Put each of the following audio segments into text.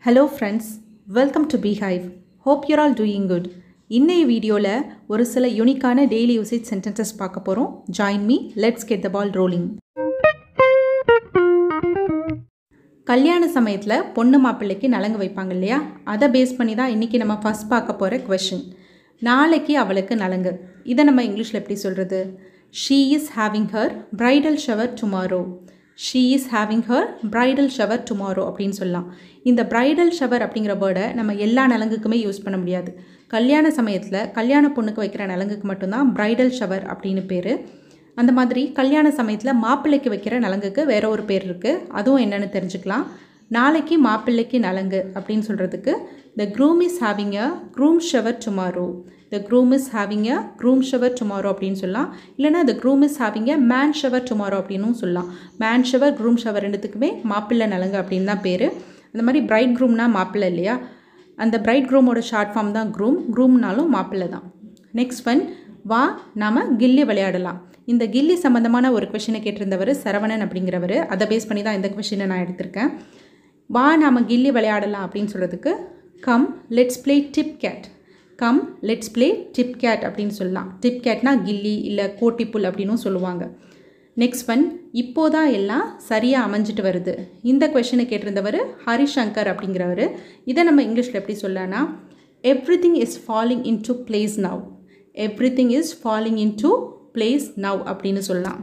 Hello friends welcome to Beehive hope you're all doing good இன்னைய வீடியோவில் ஒரு சில யூனிக்கான டெய்லி யூசேஜ் சென்டென்சஸ் பார்க்க போகிறோம் join me let's get the ball rolling கல்யாண சமயத்தில் பொண்ணு மாப்பிள்ளைக்கு நலங்கு வைப்பாங்க இல்லையா அதை பேஸ் பண்ணி தான் இன்றைக்கி நம்ம ஃபஸ்ட் பார்க்க போகிற கொஷின் நாளைக்கு அவளுக்கு நலங்கு இதை நம்ம இங்கிலீஷில் எப்படி சொல்கிறது she is having her bridal shower tomorrow she is having her bridal shower tomorrow அப்படின்னு சொல்லலாம் இந்த பிரைடல் ஷவர் அப்படிங்கிற வேர்டை நம்ம எல்லா நலங்குக்குமே யூஸ் பண்ண முடியாது கல்யாண சமயத்தில் கல்யாண பொண்ணுக்கு வைக்கிற நலங்குக்கு மட்டும்தான் பிரைடல் ஷவர் அப்படின்னு பேர் அந்த மாதிரி கல்யாண சமயத்தில் மாப்பிள்ளைக்கு வைக்கிற நலங்குக்கு வேற ஒரு பேர் இருக்குது அதுவும் என்னென்னு தெரிஞ்சுக்கலாம் நாளைக்கு மாப்பிள்ளைக்கு நலங்கு அப்படின்னு சொல்கிறதுக்கு the groom is having a groom shower tomorrow the groom is having a groom shower tomorrow அப்படின்னு சொல்லலாம் இல்லைனா the groom is having a man shower tomorrow அப்படின்னும் சொல்லலாம் மேன் ஷவர் க்ரூம் ஷவர் ரெண்டுத்துக்குமே மாப்பிள்ளை நலங்கு அப்படின்னு தான் பேர் அந்த மாதிரி பிரைட் க்ரூம்னா மாப்பிள்ளை இல்லையா அந்த பிரைட் க்ரூமோட ஷார்ட் ஃபார்ம் தான் க்ரூம் க்ரூம்னாலும் மாப்பிள்ளை தான் நெக்ஸ்ட் ஒன் வா நாம் கில்லி விளையாடலாம் இந்த கில்லி சம்மந்தமான ஒரு கொஷினை கேட்டிருந்தவர் சரவணன் அப்படிங்கிறவர் அதை பேஸ் பண்ணி தான் இந்த கொஷினை நான் எடுத்திருக்கேன் வா நாம் கில்லி விளையாடலாம் அப்படின்னு சொல்கிறதுக்கு come let's play tip cat come let's play tip cat அப்படின்னு சொல்லலாம் டிப் கேட்னா கில்லி இல்லை கோட்டிப்புல் அப்படின்னும் சொல்லுவாங்க நெக்ஸ்ட் ஒன் இப்போ தான் எல்லாம் சரியாக அமைஞ்சிட்டு வருது இந்த கொஷினை கேட்டிருந்தவர் ஹரிசங்கர் அப்படிங்கிறவர் இதை நம்ம இங்கிலீஷில் எப்படி சொல்லலாம்னா everything is falling into place now everything is falling into place now அப்படின்னு சொல்லலாம்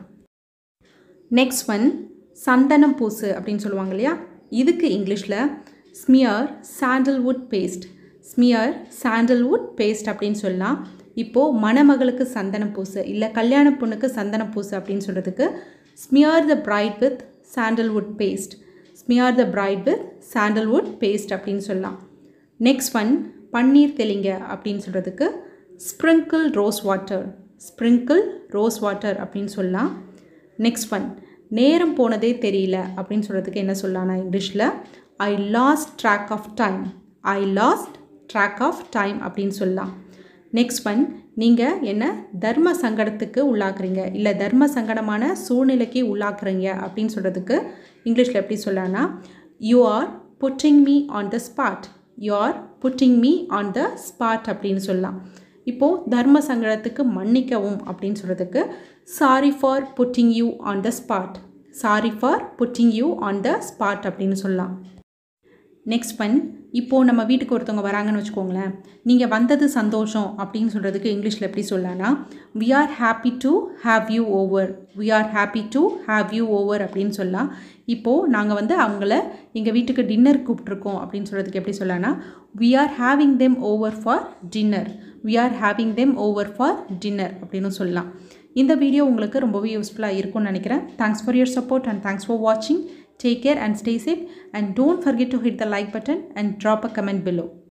நெக்ஸ்ட் ஒன் சந்தனம் பூசு அப்படின்னு சொல்லுவாங்க இல்லையா இதுக்கு இங்கிலீஷில் smear sandalwood paste smear sandalwood paste அப்படின்னு சொல்லலாம் இப்போது மணமகளுக்கு சந்தனம் பூசு இல்லை கல்யாண பொண்ணுக்கு சந்தனம் பூசு அப்படின்னு சொல்கிறதுக்கு smear the bride with sandalwood paste smear the bride with sandalwood paste அப்படின்னு சொல்லலாம் நெக்ஸ்ட் ஒன் பன்னீர் தெளிங்க அப்படின்னு சொல்கிறதுக்கு sprinkle rose water sprinkle rose water அப்படின்னு சொல்லலாம் நெக்ஸ்ட் ஒன் நேரம் போனதே தெரியல அப்படின்னு சொல்கிறதுக்கு என்ன சொல்லலாம் நான் இங்கிலீஷில் I lost track of time I lost track of time அப்படின்னு சொல்லலாம் நெக்ஸ்ட் ஒன் நீங்கள் என்ன தர்ம சங்கடத்துக்கு உள்ளாக்குறீங்க இல்லை தர்ம சங்கடமான சூழ்நிலைக்கு உள்ளாக்குறீங்க அப்படின்னு சொல்கிறதுக்கு இங்கிலீஷில் எப்படி சொல்லலாம்னா you are putting me on the spot you are putting me on the spot அப்படின்னு சொல்லலாம் இப்போது தர்ம சங்கடத்துக்கு மன்னிக்கவும் அப்படின்னு சொல்கிறதுக்கு sorry for putting you on the spot sorry for putting you on the spot அப்படின்னு சொல்லலாம் நெக்ஸ்ட் ஒன் இப்போது நம்ம வீட்டுக்கு ஒருத்தவங்க வராங்கன்னு வச்சுக்கோங்களேன் நீங்கள் வந்தது சந்தோஷம் அப்படின்னு சொல்கிறதுக்கு இங்கிலீஷில் எப்படி சொல்லலாம்னா we are happy to have you over we are happy to have you over அப்படின்னு சொல்லலாம் இப்போது நாங்கள் வந்து அவங்கள எங்கள் வீட்டுக்கு டின்னர் கூப்பிட்ருக்கோம் அப்படின்னு சொல்கிறதுக்கு எப்படி சொல்லலாம்னா we are having them over for dinner we are having them over for dinner அப்படின்னு சொல்லலாம் இந்த வீடியோ உங்களுக்கு ரொம்பவே யூஸ்ஃபுல்லாக இருக்கும்னு நினைக்கிறேன் thanks for your support and thanks for வாட்சிங் Take care and stay safe and don't forget to hit the like button and drop a comment below.